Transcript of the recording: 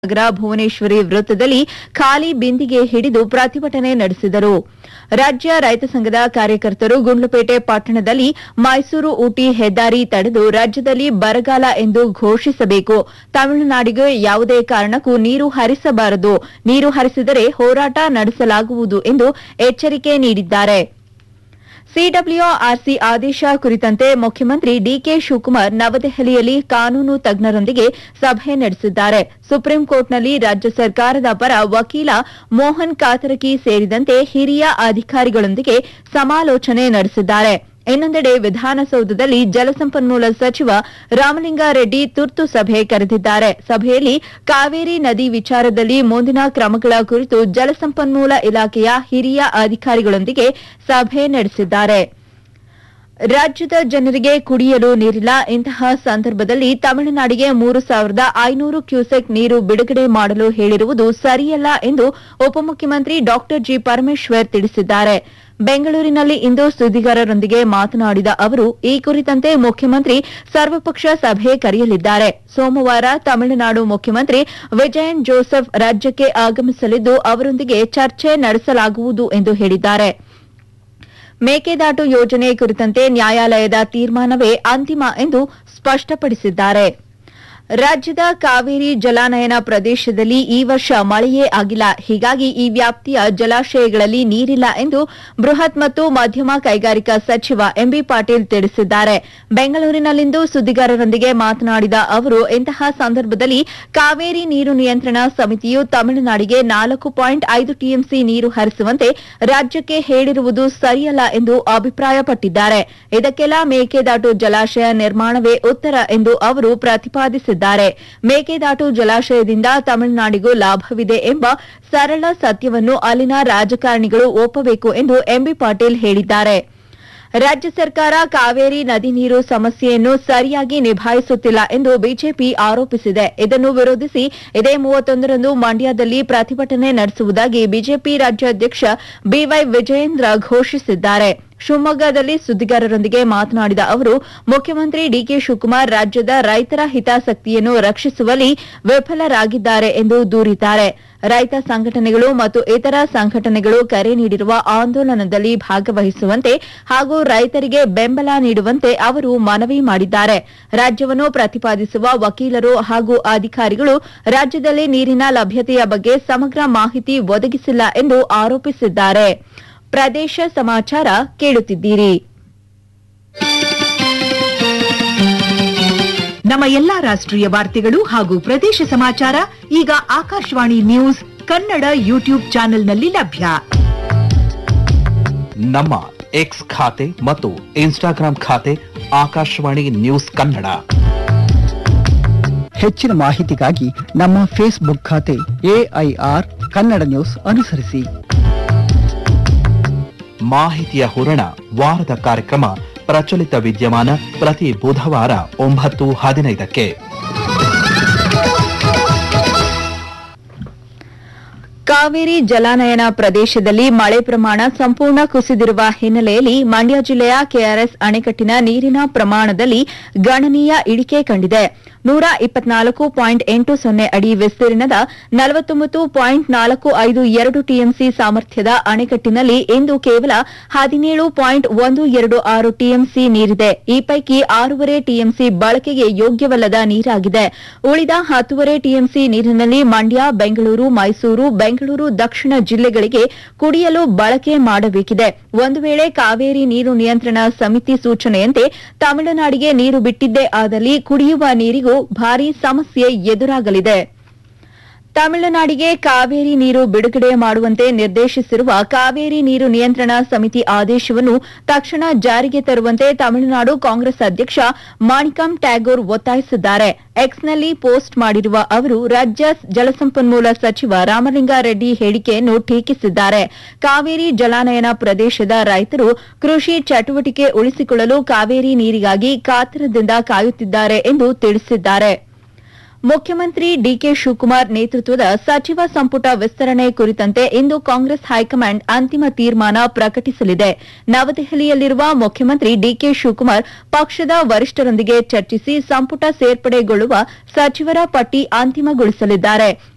ನಗರ ಭುವನೇಶ್ವರಿ ವೃತ್ತದಲ್ಲಿ ಖಾಲಿ ಬಿಂದಿಗೆ ಹಿಡಿದು ಪ್ರತಿಭಟನೆ ನಡೆಸಿದರು ರಾಜ್ಯ ರೈತ ಸಂಘದ ಕಾರ್ಯಕರ್ತರು ಗುಂಡ್ಲುಪೇಟೆ ಪಟ್ಟಣದಲ್ಲಿ ಮೈಸೂರು ಊಟಿ ಹೆದ್ದಾರಿ ತಡೆದು ರಾಜ್ಯದಲ್ಲಿ ಬರಗಾಲ ಎಂದು ಘೋಷಿಸಬೇಕು ತಮಿಳುನಾಡಿಗೆ ಯಾವುದೇ ಕಾರಣಕ್ಕೂ ನೀರು ಹರಿಸಬಾರದು ನೀರು ಹರಿಸಿದರೆ ಹೋರಾಟ ನಡೆಸಲಾಗುವುದು ಎಂದು ಎಚ್ಚರಿಕೆ ನೀಡಿದ್ದಾರೆ ಸಿಡಬ್ಲ್ಯೂಆರ್ಸಿ ಆದೇಶ ಕುರಿತಂತೆ ಮುಖ್ಯಮಂತ್ರಿ ಡಿಕೆ ಶಿವಕುಮಾರ್ ನವದೆಹಲಿಯಲ್ಲಿ ಕಾನೂನು ತಜ್ಞರೊಂದಿಗೆ ಸಭೆ ನಡೆಸಿದ್ದಾರೆ ಸುಪ್ರೀಂ ಕೋರ್ಟ್ನಲ್ಲಿ ರಾಜ್ಯ ಸರ್ಕಾರದ ಪರ ವಕೀಲ ಮೋಹನ್ ಕಾತರಕಿ ಸೇರಿದಂತೆ ಹಿರಿಯ ಅಧಿಕಾರಿಗಳೊಂದಿಗೆ ಸಮಾಲೋಚನೆ ನಡೆಸಿದ್ದಾರೆ ಇನ್ನೊಂದೆಡೆ ವಿಧಾನಸೌಧದಲ್ಲಿ ಜಲಸಂಪನ್ಮೂಲ ಸಚಿವ ರಾಮಲಿಂಗಾರೆಡ್ಡಿ ತುರ್ತು ಸಭೆ ಕರೆದಿದ್ದಾರೆ ಸಭೆಯಲ್ಲಿ ಕಾವೇರಿ ನದಿ ವಿಚಾರದಲ್ಲಿ ಮುಂದಿನ ಕ್ರಮಗಳ ಕುರಿತು ಜಲಸಂಪನ್ಮೂಲ ಇಲಾಖೆಯ ಹಿರಿಯ ಅಧಿಕಾರಿಗಳೊಂದಿಗೆ ಸಭೆ ನಡೆಸಿದ್ದಾರೆ ರಾಜ್ಯದ ಜನರಿಗೆ ಕುಡಿಯಲು ನೀರಿಲ್ಲ ಇಂತಹ ಸಂದರ್ಭದಲ್ಲಿ ತಮಿಳುನಾಡಿಗೆ ಮೂರು ಸಾವಿರದ ಐನೂರು ಕ್ಯೂಸೆಕ್ ನೀರು ಬಿಡುಗಡೆ ಮಾಡಲು ಹೇಳಿರುವುದು ಸರಿಯಲ್ಲ ಎಂದು ಉಪಮುಖ್ಯಮಂತ್ರಿ ಡಾ ಜಿ ಪರಮೇಶ್ವರ್ ತಿಳಿಸಿದ್ದಾರೆ ಬೆಂಗಳೂರಿನಲ್ಲಿ ಇಂದು ಸುದ್ದಿಗಾರರೊಂದಿಗೆ ಮಾತನಾಡಿದ ಅವರು ಈ ಕುರಿತಂತೆ ಮುಖ್ಯಮಂತ್ರಿ ಸರ್ವಪಕ್ಷ ಸಭೆ ಕರೆಯಲಿದ್ದಾರೆ ಸೋಮವಾರ ತಮಿಳುನಾಡು ಮುಖ್ಯಮಂತ್ರಿ ವಿಜಯನ್ ಜೋಸೆಫ್ ರಾಜ್ಯಕ್ಕೆ ಆಗಮಿಸಲಿದ್ದು ಅವರೊಂದಿಗೆ ಚರ್ಚೆ ನಡೆಸಲಾಗುವುದು ಎಂದು ಹೇಳಿದ್ದಾರೆ ಮೇಕೆದಾಟು ಯೋಜನೆ ಕುರಿತಂತೆ ನ್ಯಾಯಾಲಯದ ತೀರ್ಮಾನವೇ ಅಂತಿಮ ಎಂದು ಸ್ಪಷ್ಟಪಡಿಸಿದ್ದಾರೆ ರಾಜ್ಯದ ಕಾವೇರಿ ಜಲಾನಯನ ಪ್ರದೇಶದಲ್ಲಿ ಈ ವರ್ಷ ಮಳೆಯೇ ಆಗಿಲ್ಲ ಹೀಗಾಗಿ ಈ ವ್ಯಾಪ್ತಿಯ ಜಲಾಶಯಗಳಲ್ಲಿ ನೀರಿಲ್ಲ ಎಂದು ಬೃಹತ್ ಮತ್ತು ಮಧ್ಯಮ ಕೈಗಾರಿಕಾ ಸಚಿವ ಎಂಬಿ ಪಾಟೀಲ್ ತಿಳಿಸಿದ್ದಾರೆ ಬೆಂಗಳೂರಿನಲ್ಲಿಂದು ಸುದ್ದಿಗಾರರೊಂದಿಗೆ ಮಾತನಾಡಿದ ಅವರು ಇಂತಹ ಸಂದರ್ಭದಲ್ಲಿ ಕಾವೇರಿ ನೀರು ನಿಯಂತ್ರಣ ಸಮಿತಿಯು ತಮಿಳುನಾಡಿಗೆ ನಾಲ್ಕು ಪಾಯಿಂಟ್ ಐದು ಟಿಎಂಸಿ ನೀರು ಹರಿಸುವಂತೆ ರಾಜ್ಯಕ್ಕೆ ಹೇಳಿರುವುದು ಸರಿಯಲ್ಲ ಎಂದು ಅಭಿಪ್ರಾಯಪಟ್ಟಿದ್ದಾರೆ ಇದಕ್ಕೆಲ್ಲ ಮೇಕೆದಾಟು ಜಲಾಶಯ ನಿರ್ಮಾಣವೇ ಉತ್ತರ ಎಂದು ಅವರು ಪ್ರತಿಪಾದಿಸಿದ್ದಾರೆ ಮೇಕೆದಾಟು ಜಲಾಶಯದಿಂದ ತಮಿಳುನಾಡಿಗೂ ಲಾಭವಿದೆ ಎಂಬ ಸರಳ ಸತ್ಯವನ್ನು ಅಲ್ಲಿನ ರಾಜಕಾರಣಿಗಳು ಒಪ್ಪಬೇಕು ಎಂದು ಎಂಬಿ ಪಾಟೀಲ್ ಹೇಳಿದ್ದಾರೆ ರಾಜ್ಯ ಸರ್ಕಾರ ಕಾವೇರಿ ನದಿ ನೀರು ಸಮಸ್ಯೆಯನ್ನು ಸರಿಯಾಗಿ ನಿಭಾಯಿಸುತ್ತಿಲ್ಲ ಎಂದು ಬಿಜೆಪಿ ಆರೋಪಿಸಿದೆ ಇದನ್ನು ವಿರೋಧಿಸಿ ಇದೇ ಮೂವತ್ತೊಂದರಂದು ಮಂಡ್ಯದಲ್ಲಿ ಪ್ರತಿಭಟನೆ ನಡೆಸುವುದಾಗಿ ಬಿಜೆಪಿ ರಾಜ್ಯಾಧ್ಯಕ್ಷ ಬಿವೈ ವಿಜಯೇಂದ್ರ ಘೋಷಿಸಿದ್ದಾರೆ ಶಿವಮೊಗ್ಗದಲ್ಲಿ ಸುದ್ದಿಗಾರರೊಂದಿಗೆ ಮಾತನಾಡಿದ ಅವರು ಮುಖ್ಯಮಂತ್ರಿ ಡಿಕೆ ಶಿವಕುಮಾರ್ ರಾಜ್ಯದ ರೈತರ ಹಿತಾಸಕ್ತಿಯನ್ನು ರಕ್ಷಿಸುವಲ್ಲಿ ವಿಫಲರಾಗಿದ್ದಾರೆ ಎಂದು ದೂರಿದ್ದಾರೆ ರೈತ ಸಂಘಟನೆಗಳು ಮತ್ತು ಇತರ ಸಂಘಟನೆಗಳು ಕರೆ ನೀಡಿರುವ ಆಂದೋಲನದಲ್ಲಿ ಭಾಗವಹಿಸುವಂತೆ ಹಾಗೂ ರೈತರಿಗೆ ಬೆಂಬಲ ನೀಡುವಂತೆ ಅವರು ಮನವಿ ಮಾಡಿದ್ದಾರೆ ರಾಜ್ಯವನ್ನು ಪ್ರತಿಪಾದಿಸುವ ವಕೀಲರು ಹಾಗೂ ಅಧಿಕಾರಿಗಳು ರಾಜ್ಯದಲ್ಲಿ ನೀರಿನ ಲಭ್ಯತೆಯ ಬಗ್ಗೆ ಸಮಗ್ರ ಮಾಹಿತಿ ಒದಗಿಸಿಲ್ಲ ಎಂದು ಆರೋಪಿಸಿದ್ದಾರೆ ಪ್ರದೇಶ ಸಮಾಚಾರ ಕೇಳುತ್ತಿದ್ದೀರಿ ನಮ್ಮ ಎಲ್ಲಾ ರಾಷ್ಟ್ರೀಯ ವಾರ್ತೆಗಳು ಹಾಗೂ ಪ್ರದೇಶ ಸಮಾಚಾರ ಈಗ ಆಕಾಶವಾಣಿ ನ್ಯೂಸ್ ಕನ್ನಡ ಯೂಟ್ಯೂಬ್ ಚಾನೆಲ್ನಲ್ಲಿ ಲಭ್ಯ ನಮ್ಮ ಎಕ್ಸ್ ಖಾತೆ ಮತ್ತು ಇನ್ಸ್ಟಾಗ್ರಾಂ ಖಾತೆ ಆಕಾಶವಾಣಿ ನ್ಯೂಸ್ ಕನ್ನಡ ಹೆಚ್ಚಿನ ಮಾಹಿತಿಗಾಗಿ ನಮ್ಮ ಫೇಸ್ಬುಕ್ ಖಾತೆ ಎಐಆರ್ ಕನ್ನಡ ನ್ಯೂಸ್ ಅನುಸರಿಸಿ ಮಾಹಿತಿಯ ಹೂರಣ ವಾರದ ಕಾರ್ಯಕ್ರಮ ಪ್ರಚಲಿತ ವಿದ್ಯಮಾನ ಪ್ರತಿ ಬುಧವಾರ ಒಂಬತ್ತು ಹದಿನೈದಕ್ಕೆ ಕಾವೇರಿ ಜಲಾನಯನ ಪ್ರದೇಶದಲ್ಲಿ ಮಳೆ ಪ್ರಮಾಣ ಸಂಪೂರ್ಣ ಕುಸಿದಿರುವ ಹಿನ್ನೆಲೆಯಲ್ಲಿ ಮಂಡ್ಯ ಜಿಲ್ಲೆಯ ಕೆಆರ್ಎಸ್ ಅಣೆಕಟ್ಟಿನ ನೀರಿನ ಪ್ರಮಾಣದಲ್ಲಿ ಗಣನೀಯ ಇಳಿಕೆ ಕಂಡಿದೆ ನೂರ ಇಪ್ಪತ್ನಾಲ್ಕು ಪಾಯಿಂಟ್ ಎಂಟು ಸೊನ್ನೆ ಅಡಿ ವಿಸ್ತೀರ್ಣದ ನಲವತ್ತೊಂಬತ್ತು ಪಾಯಿಂಟ್ ನಾಲ್ಕು ಐದು ಎರಡು ಟಿಎಂಸಿ ಸಾಮರ್ಥ್ಯದ ಅಣೆಕಟ್ಟಿನಲ್ಲಿ ಇಂದು ಕೇವಲ ಹದಿನೇಳು ಪಾಯಿಂಟ್ ಒಂದು ಎರಡು ಆರು ಟಿಎಂಸಿ ನೀರಿದೆ ಈ ಪೈಕಿ ಆರೂವರೆ ಟಿಎಂಸಿ ಬಳಕೆಗೆ ಯೋಗ್ಯವಲ್ಲದ ನೀರಾಗಿದೆ ಉಳಿದ ಹತ್ತುವರೆ ಟಿಎಂಸಿ ನೀರಿನಲ್ಲಿ ಮಂಡ್ಯ ಬೆಂಗಳೂರು ಮೈಸೂರು ಬೆಂಗಳೂರು ದಕ್ಷಿಣ ಜಿಲ್ಲೆಗಳಿಗೆ ಕುಡಿಯಲು ಬಳಕೆ ಮಾಡಬೇಕಿದೆ ಒಂದು ವೇಳೆ ಕಾವೇರಿ ನೀರು ನಿಯಂತ್ರಣ ಸಮಿತಿ ಸೂಚನೆಯಂತೆ ತಮಿಳುನಾಡಿಗೆ ನೀರು ಬಿಟ್ಟಿದ್ದೇ ಆದಲ್ಲಿ ಕುಡಿಯುವ ನೀರಿಗೂ ಭಾರೀ ಸಮಸ್ಯೆ ಎದುರಾಗಲಿದೆ ತಮಿಳುನಾಡಿಗೆ ಕಾವೇರಿ ನೀರು ಬಿಡುಗಡೆ ಮಾಡುವಂತೆ ನಿರ್ದೇಶಿಸಿರುವ ಕಾವೇರಿ ನೀರು ನಿಯಂತ್ರಣ ಸಮಿತಿ ಆದೇಶವನ್ನು ತಕ್ಷಣ ಜಾರಿಗೆ ತರುವಂತೆ ತಮಿಳುನಾಡು ಕಾಂಗ್ರೆಸ್ ಅಧ್ಯಕ್ಷ ಮಾಣಿಕಂ ಟ್ಯಾಗೋರ್ ಒತ್ತಾಯಿಸಿದ್ದಾರೆ ಎಕ್ಸ್ನಲ್ಲಿ ಪೋಸ್ಟ್ ಮಾಡಿರುವ ಅವರು ರಾಜ್ಯ ಜಲಸಂಪನ್ಮೂಲ ಸಚಿವ ರಾಮಲಿಂಗಾರೆಡ್ಡಿ ಹೇಳಿಕೆಯನ್ನು ಟೀಕಿಸಿದ್ದಾರೆ ಕಾವೇರಿ ಜಲಾನಯನ ಪ್ರದೇಶದ ರೈತರು ಕೃಷಿ ಚಟುವಟಿಕೆ ಉಳಿಸಿಕೊಳ್ಳಲು ಕಾವೇರಿ ನೀರಿಗಾಗಿ ಕಾತರದಿಂದ ಕಾಯುತ್ತಿದ್ದಾರೆ ಎಂದು ತಿಳಿಸಿದ್ದಾರೆ ಮುಖ್ಯಮಂತ್ರಿ ಡಿಕೆ ಶಿವಕುಮಾರ್ ನೇತೃತ್ವದ ಸಚಿವ ಸಂಪುಟ ವಿಸ್ತರಣೆ ಕುರಿತಂತೆ ಇಂದು ಕಾಂಗ್ರೆಸ್ ಹೈಕಮಾಂಡ್ ಅಂತಿಮ ತೀರ್ಮಾನ ಪ್ರಕಟಿಸಲಿದೆ ನವದೆಹಲಿಯಲ್ಲಿರುವ ಮುಖ್ಯಮಂತ್ರಿ ಡಿಕೆ ಶಿವಕುಮಾರ್ ಪಕ್ಷದ ವರಿಷ್ಠರೊಂದಿಗೆ ಚರ್ಚಿಸಿ ಸಂಪುಟ ಸೇರ್ಪಡೆಗೊಳ್ಳುವ ಸಚಿವರ ಪಟ್ಟಿ ಅಂತಿಮಗೊಳಿಸಲಿದ್ದಾರೆ